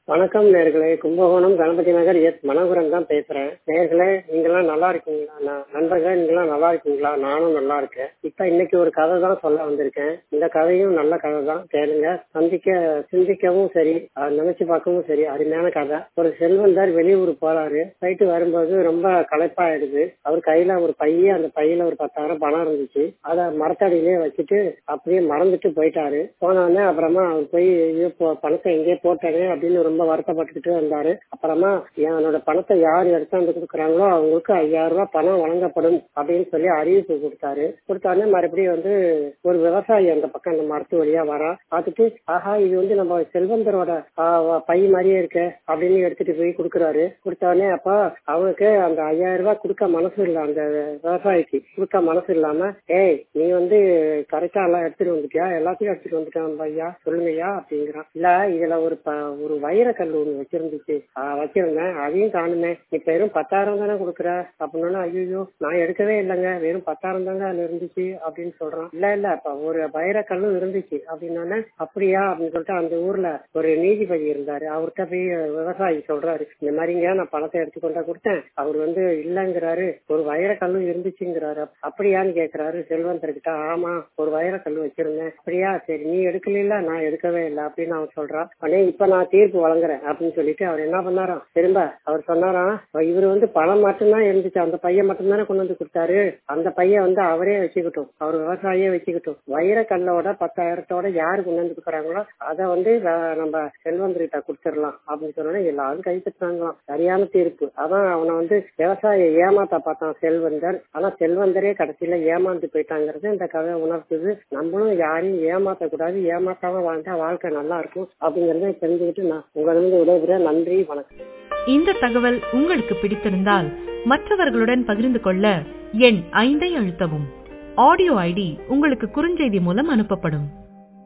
வணக்கம் நேர்களே கும்பகோணம் கணபதி நகர் எஸ் மனோகரன் தான் பேசுறேன் நேர்களே நீங்களாம் நல்லா இருக்கீங்களா நான் நண்பர்களே நீங்களாம் நல்லா இருக்கீங்களா நானும் நல்லா இருக்கேன் இப்ப இன்னைக்கு ஒரு கதை தான் சொல்ல வந்திருக்கேன் இந்த கதையும் நல்ல கதை தான் கேளுங்க சந்திக்க சிந்திக்கவும் சரி அதை நினைச்சு பார்க்கவும் சரி அருமையான கதை ஒரு செல்வந்தார் வெளியூர் போறாரு போயிட்டு வரும்போது ரொம்ப களைப்பாயிடுது அவர் கையில ஒரு பைய அந்த பையில ஒரு பத்தாயிரம் பணம் இருந்துச்சு அதை மரத்தடியிலே வச்சுட்டு அப்படியே மறந்துட்டு போயிட்டாரு போனோடனே அப்புறமா அவர் போய் ஐயோ, போ- பணத்தை எங்கேயே போட்டேனே அப்படின்னு ரொம்ப வருத்தப்பட்டுக்கிட்டு வந்தாரு அப்புறமா என்னோட பணத்தை யார் எடுத்தாந்து கொடுக்குறாங்களோ அவங்களுக்கு ஐயாயிரம் ரூபாய் பணம் வழங்கப்படும் அப்படின்னு சொல்லி அறிவிப்பு கொடுத்தாரு கொடுத்தாருன்னு மறுபடியும் வந்து ஒரு விவசாயி அந்த பக்கம் அந்த மரத்து வழியா வரா பார்த்துட்டு ஆஹா இது வந்து நம்ம செல்வந்தரோட ஆ, வ- பை மாதிரியே இருக்கு அப்படின்னு எடுத்துட்டு போய் கொடுக்குறாரு கொடுத்தோடனே அப்ப அவனுக்கு அந்த ஐயாயிரம் ரூபாய் கொடுக்க மனசு இல்ல அந்த விவசாயிக்கு கொடுக்க மனசு இல்லாம ஏய் நீ வந்து கரெக்டா எல்லாம் எடுத்துட்டு வந்துட்டியா எல்லாத்தையும் எடுத்துட்டு வந்துட்டான் ஐயா சொல்லுங்கய்யா அப்படிங்கிறான் இல்ல இதுல ஒரு ப- ஒரு வைரக்கல் ஒண்ணு வச்சிருந்துச்சு ஆ, வச்சிருந்தேன் அதையும் காணுமே நீ வெறும் பத்தாயிரம் தானே கொடுக்குற அப்படின்னா ஐயோ நான் எடுக்கவே இல்லைங்க வெறும் பத்தாயிரம் தாங்க அதுல இருந்துச்சு அப்படின்னு சொல்றான் இல்ல இல்ல அப்ப ஒரு வைரக்கல்லும் இருந்துச்சு அப்படின்னோடனே அப்படியா அப்படின்னு சொல்லிட்டு அந்த ஊர்ல ஒரு நீதிபதி இருந்தாரு அவர்கிட்ட போய் விவசாயி சொல்றாரு இந்த மாதிரிங்க நான் பணத்தை எடுத்துக்கொண்டா கொடுத்தேன் அவர் வந்து இல்லங்கிறாரு ஒரு வைரக்கல்லும் இருந்துச்சுங்கிறாரு அப்படியான்னு கேக்குறாரு செல்வந்தர்கிட்ட ஆமா ஒரு வைரக்கல் வச்சிருந்தேன் அப்படியா சரி நீ எடுக்கல நான் எடுக்கவே இல்லை அப்படின்னு அவன் சொல்றான் உடனே இப்ப நான் தீர்ப்பு வழங்குறேன் அப்படின்னு சொல்லிட்டு அவர் என்ன பண்ணாராம் திரும்ப அவர் சொன்னாராம் இவர் வந்து பணம் மட்டும்தான் இருந்துச்சு அந்த பையன் மட்டும்தானே கொண்டு வந்து கொடுத்தாரு அந்த பையன் வந்து அவரே வச்சுக்கிட்டும் அவர் விவசாயியே வச்சுக்கிட்டும் வைரக்கல்லோட பத்தாயிரத்தோட யாரு கொண்டு வந்து கொடுக்குறாங்களோ அதை வந்து வே- நம்ம செல்வந்தர்கிட்ட கொடுத்துடலாம் அப்படின்னு சொன்னோன்னே எல்லாரும் கைப்பற்றாங்களாம் சரியான தீர்ப்பு அதான் அவனை வந்து விவசாய ஏமாத்த பார்த்தான் செல்வந்தர் ஆனா செல்வந்தரே கடைசியில ஏமாந்து போயிட்டாங்கிறது இந்த கதை உணர்த்துது நம்மளும் யாரையும் ஏமாத்த கூடாது ஏமாத்தாம வாழ்ந்தா வாழ்க்கை நல்லா இருக்கும் அப்படிங்கறத தெரிஞ்சுக்கிட்டு நான் உங்களிருந்து விடைபெற நன்றி வணக்கம் இந்த தகவல் உங்களுக்கு பிடித்திருந்தால் மற்றவர்களுடன் பகிர்ந்து கொள்ள எண் ஐந்தை அழுத்தவும் ஆடியோ ஐடி உங்களுக்கு குறுஞ்செய்தி மூலம் அனுப்பப்படும்